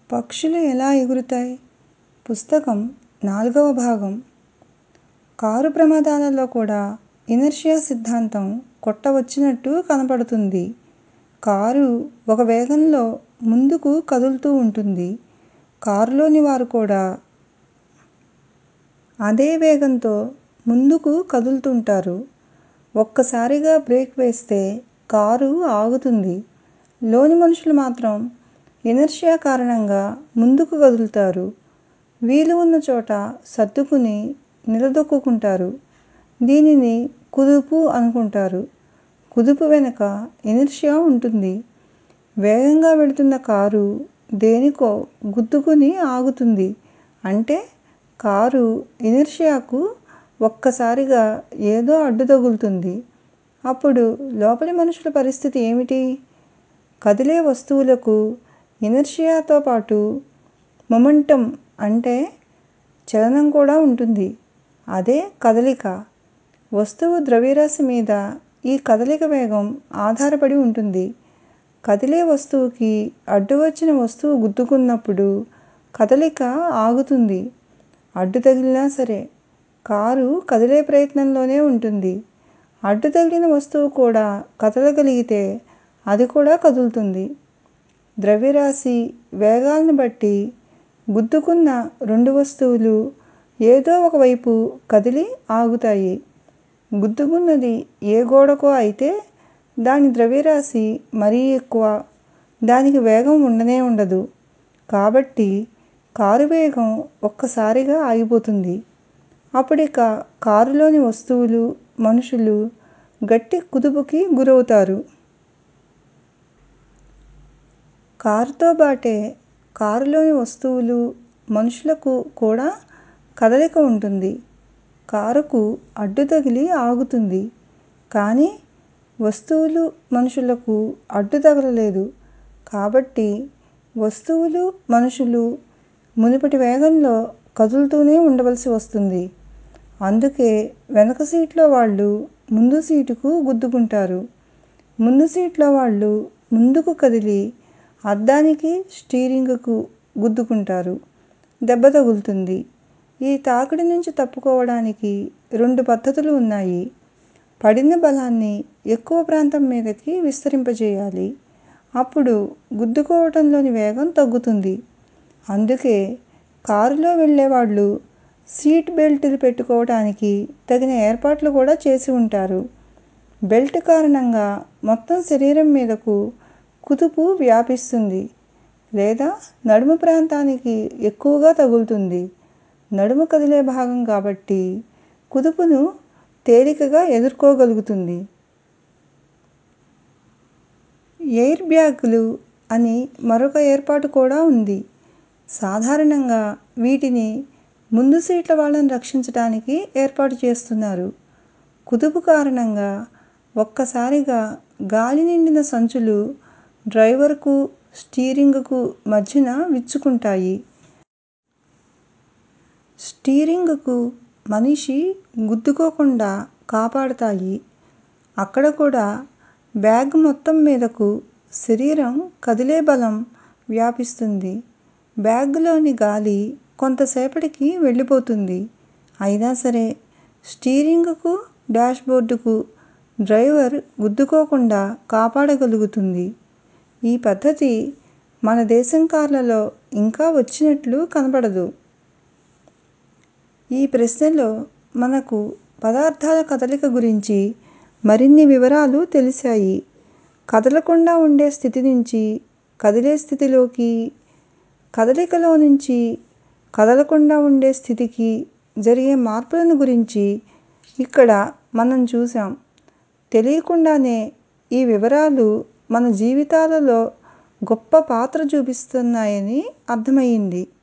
పక్షులు ఎలా ఎగురుతాయి పుస్తకం నాలుగవ భాగం కారు ప్రమాదాలలో కూడా ఇనర్షియా సిద్ధాంతం కొట్టవచ్చినట్టు కనపడుతుంది కారు ఒక వేగంలో ముందుకు కదులుతూ ఉంటుంది కారులోని వారు కూడా అదే వేగంతో ముందుకు కదులుతుంటారు ఒక్కసారిగా బ్రేక్ వేస్తే కారు ఆగుతుంది లోని మనుషులు మాత్రం ఇనర్షియా కారణంగా ముందుకు కదులుతారు వీలు ఉన్న చోట సర్దుకుని నిలదొక్కుకుంటారు దీనిని కుదుపు అనుకుంటారు కుదుపు వెనుక ఇనర్షియా ఉంటుంది వేగంగా వెళుతున్న కారు దేనికో గుద్దుకుని ఆగుతుంది అంటే కారు ఇనర్షియాకు ఒక్కసారిగా ఏదో అడ్డు తగులుతుంది అప్పుడు లోపలి మనుషుల పరిస్థితి ఏమిటి కదిలే వస్తువులకు ఇనర్షియాతో పాటు మొమెంటం అంటే చలనం కూడా ఉంటుంది అదే కదలిక వస్తువు ద్రవ్యరాశి మీద ఈ కదలిక వేగం ఆధారపడి ఉంటుంది కదిలే వస్తువుకి అడ్డు వచ్చిన వస్తువు గుద్దుకున్నప్పుడు కదలిక ఆగుతుంది అడ్డు తగిలినా సరే కారు కదిలే ప్రయత్నంలోనే ఉంటుంది అడ్డు తగిలిన వస్తువు కూడా కదలగలిగితే అది కూడా కదులుతుంది ద్రవ్యరాశి వేగాలను బట్టి గుద్దుకున్న రెండు వస్తువులు ఏదో ఒక వైపు కదిలి ఆగుతాయి గుద్దుకున్నది ఏ గోడకో అయితే దాని ద్రవ్యరాశి మరీ ఎక్కువ దానికి వేగం ఉండనే ఉండదు కాబట్టి కారు వేగం ఒక్కసారిగా ఆగిపోతుంది అప్పుడిక కారులోని వస్తువులు మనుషులు గట్టి కుదుపుకి గురవుతారు కారుతో బాటే కారులోని వస్తువులు మనుషులకు కూడా కదలిక ఉంటుంది కారుకు అడ్డు తగిలి ఆగుతుంది కానీ వస్తువులు మనుషులకు అడ్డు తగలలేదు కాబట్టి వస్తువులు మనుషులు మునుపటి వేగంలో కదులుతూనే ఉండవలసి వస్తుంది అందుకే వెనక సీట్లో వాళ్ళు ముందు సీటుకు గుద్దుకుంటారు ముందు సీట్లో వాళ్ళు ముందుకు కదిలి అద్దానికి స్టీరింగుకు గుద్దుకుంటారు దెబ్బ తగులుతుంది ఈ తాకిడి నుంచి తప్పుకోవడానికి రెండు పద్ధతులు ఉన్నాయి పడిన బలాన్ని ఎక్కువ ప్రాంతం మీదకి విస్తరింపజేయాలి అప్పుడు గుద్దుకోవటంలోని వేగం తగ్గుతుంది అందుకే కారులో వెళ్ళేవాళ్ళు సీట్ బెల్టులు పెట్టుకోవటానికి తగిన ఏర్పాట్లు కూడా చేసి ఉంటారు బెల్ట్ కారణంగా మొత్తం శరీరం మీదకు కుదుపు వ్యాపిస్తుంది లేదా నడుము ప్రాంతానికి ఎక్కువగా తగులుతుంది నడుము కదిలే భాగం కాబట్టి కుదుపును తేలికగా ఎదుర్కోగలుగుతుంది ఎయిర్ బ్యాగులు అని మరొక ఏర్పాటు కూడా ఉంది సాధారణంగా వీటిని ముందు సీట్ల వాళ్ళని రక్షించడానికి ఏర్పాటు చేస్తున్నారు కుదుపు కారణంగా ఒక్కసారిగా గాలి నిండిన సంచులు డ్రైవర్కు స్టీరింగుకు మధ్యన విచ్చుకుంటాయి స్టీరింగుకు మనిషి గుద్దుకోకుండా కాపాడతాయి అక్కడ కూడా బ్యాగ్ మొత్తం మీదకు శరీరం కదిలే బలం వ్యాపిస్తుంది బ్యాగ్లోని గాలి కొంతసేపటికి వెళ్ళిపోతుంది అయినా సరే స్టీరింగుకు డాష్ బోర్డుకు డ్రైవర్ గుద్దుకోకుండా కాపాడగలుగుతుంది ఈ పద్ధతి మన దేశం కార్లలో ఇంకా వచ్చినట్లు కనపడదు ఈ ప్రశ్నలో మనకు పదార్థాల కదలిక గురించి మరిన్ని వివరాలు తెలిశాయి కదలకుండా ఉండే స్థితి నుంచి కదిలే స్థితిలోకి కదలికలో నుంచి కదలకుండా ఉండే స్థితికి జరిగే మార్పులను గురించి ఇక్కడ మనం చూసాం తెలియకుండానే ఈ వివరాలు మన జీవితాలలో గొప్ప పాత్ర చూపిస్తున్నాయని అర్థమయ్యింది